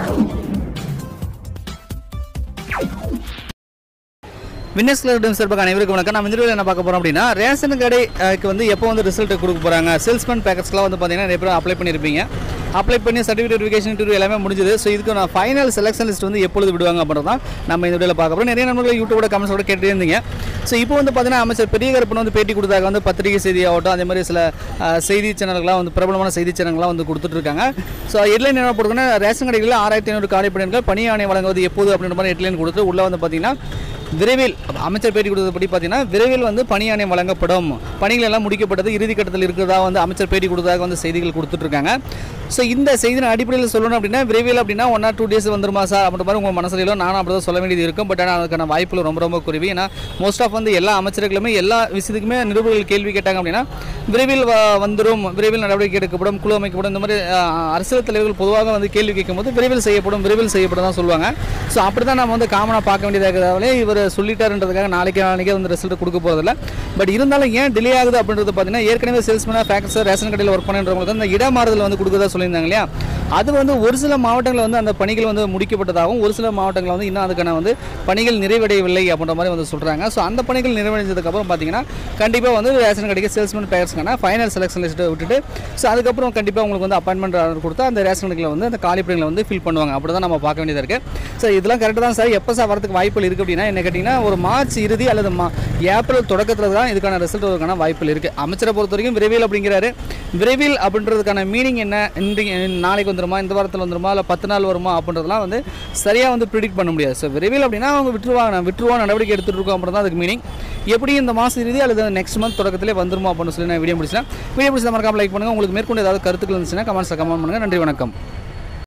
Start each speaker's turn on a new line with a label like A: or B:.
A: winners club சார்பாக அனைவருக்கும் வணக்கம் நம்ம இந்த வீடியோவில் என்ன பார்க்க போகிறோம் அப்படின்னா ரேஷன் கடைக்கு வந்து எப்போ வந்து ரிசல்ட் கொடுக்க போகிறாங்க சேல்ஸ்மேன் பேக்கெட்ஸ்லாம் வந்து பார்த்தீங்கன்னா நிறைய பேர் அப்ளை பண்ணியிருப்பீங்க அப்ளை பண்ணி சர்டிஃபிகேட் வெரிஃபிகேஷன் இன்டர்வியூ எல்லாமே முடிஞ்சது ஸோ இதுக்கு நான் ஃபைனல் செலெக்ஷன் லிஸ்ட் வந்து எப்பொழுது விடுவாங்க அப்படின்றத நம்ம இந்த வீடியோவில் பார்க்க போகிறோம் நிறைய நண்பர்கள் யூடியூபோட கமெண்ட்ஸோட கேட்டுட்டே இருந்தீங்க ஸோ இப்போ வந்து பார்த்தீங்கன்னா அமைச்சர் பெரிய கருப்பன் வந்து பேட்டி கொடுத்தாங்க வந்து பத்திரிகை செய்தி ஆகட்டும் அதே மாதிரி சில அஹ், செய்தி சேனல்கள்லாம் வந்து பிரபலமான செய்தி சேனல்கள்லாம் வந்து கொடுத்துட்டு இருக்காங்க ஸோ ஹெட்லைன் என்ன போட்டுக்கோன்னா ரேஷன் கடைகளில் ஆறாயிரத்தி ஐநூறு காலி பணியிடங்கள் பணி ஆணை வழங்குவது எப்போது அப்படின்ற மாதிரி ஹெட்லைன் கொடுத்து உள்ளே வந்து பார்த்தீங்கன்னா விரைவில் அமைச்சர் பேட்டி கொடுத்தபடி பார்த்தீங்கன்னா விரைவில் வந்து பணி ஆணையம் வழங்கப்படும் பணிகள் எல்லாம் முடிக்கப்பட்டது இறுதி கட்டத்தில் இருக்கிறதா வந்து அமைச்சர் பேட்டி கொடுத்ததாக வந்து செய்திகள் கொடுத்துட்ருக்காங்க ஸோ இந்த செய்தியின் அடிப்படையில் சொல்லணும் அப்படின்னா விரைவில் அப்படின்னா ஒன் ஆர் டூ டேஸ் வந்துருமா சார் அப்படின்ற மாதிரி உங்கள் மனசுலையிலோ நானும் அப்படி தான் சொல்ல வேண்டியது இருக்கும் பட் ஆனால் அதுக்கான வாய்ப்புகள் ரொம்ப ரொம்ப குறைவு ஏன்னா மோஸ்ட் ஆஃப் வந்து எல்லா அமைச்சர்களுமே எல்லா விஷயத்துக்குமே நிருபர்கள் கேள்வி கேட்டாங்க அப்படின்னா விரைவில் வ- வந்துரும் விரைவில் நடவடிக்கை எடுக்கப்படும் குழு அமைக்கப்படும் இந்த மாதிரி அஹ், அரசியல் தலைவர்கள் பொதுவாக வந்து கேள்வி கேட்கும்போது விரைவில் செய்யப்படும் விரைவில் செய்யப்படும் தான் சொல்லுவாங்க ஸோ அப்படி தான் நம்ம வந்து காமனாக பார்க்க வேண்டியதாக இருக்கிறதாலே இவர் சொல்லிட்டாருன்றதுக்காக நாளைக்கு நாளைக்கே வந்து ரிசல்ட் கொடுக்க போகிறதில்ல பட் இருந்தாலும் ஏன் டிலே ஆகுது அப்படின்றது பார்த்தீங்கன்னா ஏற்கனவே சேல்ஸ்மேனாக ஃபேக்டர்ஸ் ரேஷன் கடையில் ஒர்க் பண்ணுறவங்களுக்கு அந்த இடமாறுதல் வந்து கொடுக்குறதா சொல்லியிருந்தாங்க இல்லையா அது வந்து ஒரு சில மாவட்டங்களில் வந்து அந்த பணிகள் வந்து முடிக்கப்பட்டதாகவும் ஒரு சில மாவட்டங்களில் வந்து இன்னும் அதுக்கான வந்து பணிகள் நிறைவடையவில்லை அப்படின்ற மாதிரி வந்து சொல்கிறாங்க ஸோ அந்த பணிகள் நிறைவடைஞ்சதுக்கப்புறம் பார்த்தீங்கன்னா கண்டிப்பாக வந்து ரேஷன் கடைக்கு சேல்ஸ்மேன் பேக்கர்ஸ்க்கான ஃபைனல் செலெக்ஷன் லிஸ்ட்டை விட்டுட்டு ஸோ அதுக்கப்புறம் கண்டிப்பாக உங்களுக்கு வந்து அப்பாயின்மெண்ட் ஆர்டர் கொடுத்து அந்த ரேஷன் கடையில் வந்து அந்த காலி பணிகளை வந்து ஃபில் பண்ணுவாங்க அப்படி தான் நம்ம பார்க்க வேண்டியதாக இருக்குது ஸோ இதெல்லாம் கரெக்டாக தான் சார் எப்போ சார் வரதுக்கு வாய்ப்புகள் இருக்குது அப்படின்னா என்ன கேட்டிங்கன்னா ஒரு மார்ச் இறுதி அல்லது மா ஏப்ரல் தொடக்கத்தில் தான் இதுக்கான ரிசல்ட் வருவதற்கான வாய்ப்புகள் இருக்குது அமைச்சரை பொறுத்த வரைக்கும் விரைவில் அப்படிங்கிறாரு விரைவில் அப்படின்றதுக்கான மீனிங் என்ன இன்றைக்கு நாளைக்கு வந்துருமா இந்த வாரத்தில் வந்துருமா இல்லை பத்து நாள் வருமா அப்படின்றதெல்லாம் வந்து சரியாக வந்து ப்ரிடிக்ட் பண்ண முடியாது ஸோ விரைவில் அப்படின்னா அவங்க விட்டுருவாங்க விட்டுருவா நடவடிக்கை எடுத்துகிட்டு இருக்கோம் அப்படி தான் அதுக்கு மீனிங் எப்படி இந்த மாதம் இறுதி அல்லது நெக்ஸ்ட் மந்த் தொடக்கத்திலே வந்துருமா அப்படின்னு சொல்லி நான் வீடியோ முடிச்சேன் வீடியோ முடிச்சா மறக்காம லைக் பண்ணுங்கள் உங்களுக்கு மேற்கொண்டு ஏதாவது கருத்துக்கள் இருந்துச்சுன்னா கமெண்ட்ஸில் கமெண்ட் பண்ணுங்கள் நன்றி வணக்கம்